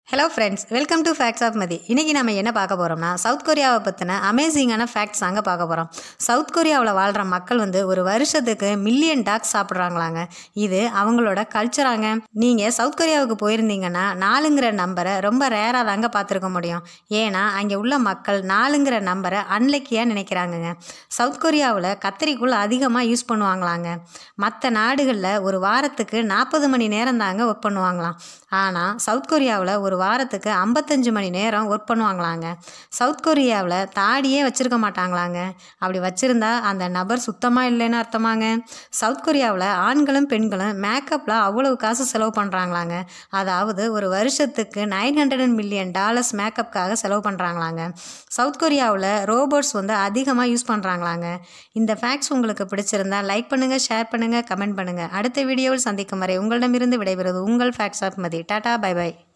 hello friends welcome to facts of Mathi இன்றைக்கி நம்ம என்ன பார்க்க போகிறோம்னா சவுத் கொரியாவை பற்றின அமேசிங்கான ஃபேக்ட்ஸ் அங்கே பார்க்க போகிறோம் சவுத் கொரியாவில் வாழ்கிற மக்கள் வந்து ஒரு வருஷத்துக்கு மில்லியன் டாக்ஸ் சாப்பிட்றாங்களாங்க இது அவங்களோட கல்ச்சராங்க நீங்கள் சவுத் கொரியாவுக்கு போயிருந்தீங்கன்னா நாலுங்கிற நம்பரை ரொம்ப ரேராக தாங்க பார்த்துருக்க முடியும் ஏன்னா அங்கே உள்ள மக்கள் நாலுங்கிற நம்பரை அன்லக்கியாக நினைக்கிறாங்கங்க சவுத் கொரியாவில் கத்திரிக்குள் அதிகமாக யூஸ் பண்ணுவாங்களாங்க மற்ற நாடுகளில் ஒரு வாரத்துக்கு நாற்பது மணி நேரம் தாங்க ஒர்க் பண்ணுவாங்களாம் ஆனால் சவுத் கொரியாவில் ஒரு வாரத்துக்கு ஐம்பத்தஞ்சு மணி நேரம் ஒர்க் பண்ணுவாங்களாங்க சவுத் கொரியாவில் தாடியே வச்சுருக்க மாட்டாங்களாங்க அப்படி வச்சுருந்தா அந்த நபர் சுத்தமாக இல்லைன்னு அர்த்தமாங்க சவுத் கொரியாவில் ஆண்களும் பெண்களும் மேக்கப்பில் அவ்வளவு காசு செலவு பண்ணுறாங்களாங்க அதாவது ஒரு வருஷத்துக்கு நைன் ஹண்ட்ரட் மில்லியன் டாலர்ஸ் மேக்கப்புக்காக செலவு பண்ணுறாங்களாங்க சவுத் கொரியாவில் ரோபோட்ஸ் வந்து அதிகமாக யூஸ் பண்ணுறாங்களாங்க இந்த ஃபேக்ட்ஸ் உங்களுக்கு பிடிச்சிருந்தா லைக் பண்ணுங்கள் ஷேர் பண்ணுங்கள் கமெண்ட் பண்ணுங்கள் அடுத்த வீடியோவில் சந்திக்கும் வரை உங்களிடமிருந்து விடைபெறுவது உங்கள் facts of Mathi tata bye by